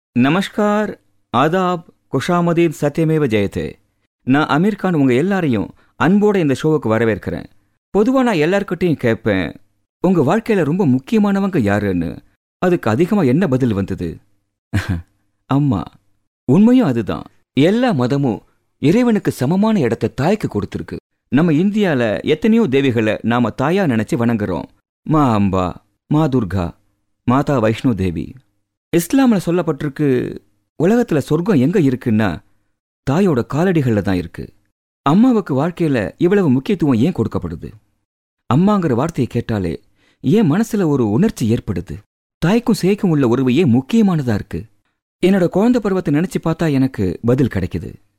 நமஸ்கார் ஆதாப் குஷாமதீன் சத்யமேவ ஜெயத்தே நான் அமீர் கான் உங்க எல்லாரையும் அன்போட இந்த ஷோவுக்கு வரவேற்கிறேன் பொதுவா நான் எல்லார்கிட்டையும் கேட்பேன் உங்க வாழ்க்கையில ரொம்ப முக்கியமானவங்க யாருன்னு அதுக்கு அதிகமா என்ன பதில் வந்தது அம்மா உண்மையும் அதுதான் எல்லா மதமும் இறைவனுக்கு சமமான இடத்தை தாய்க்கு கொடுத்துருக்கு நம்ம இந்தியால எத்தனையோ தேவிகளை நாம தாயா நினைச்சு வணங்குறோம் மா அம்பா மா துர்கா மாதா வைஷ்ணோ தேவி இஸ்லாம்ல சொல்லப்பட்டிருக்கு உலகத்துல சொர்க்கம் எங்க இருக்குன்னா தாயோட காலடிகள்ல தான் இருக்கு அம்மாவுக்கு வாழ்க்கையில இவ்வளவு முக்கியத்துவம் ஏன் கொடுக்கப்படுது அம்மாங்கிற வார்த்தையை கேட்டாலே ஏன் மனசுல ஒரு உணர்ச்சி ஏற்படுது தாய்க்கும் சேய்க்கும் உள்ள உறவு ஏன் முக்கியமானதா இருக்கு என்னோட குழந்தை பருவத்தை நினைச்சு பார்த்தா எனக்கு பதில் கிடைக்குது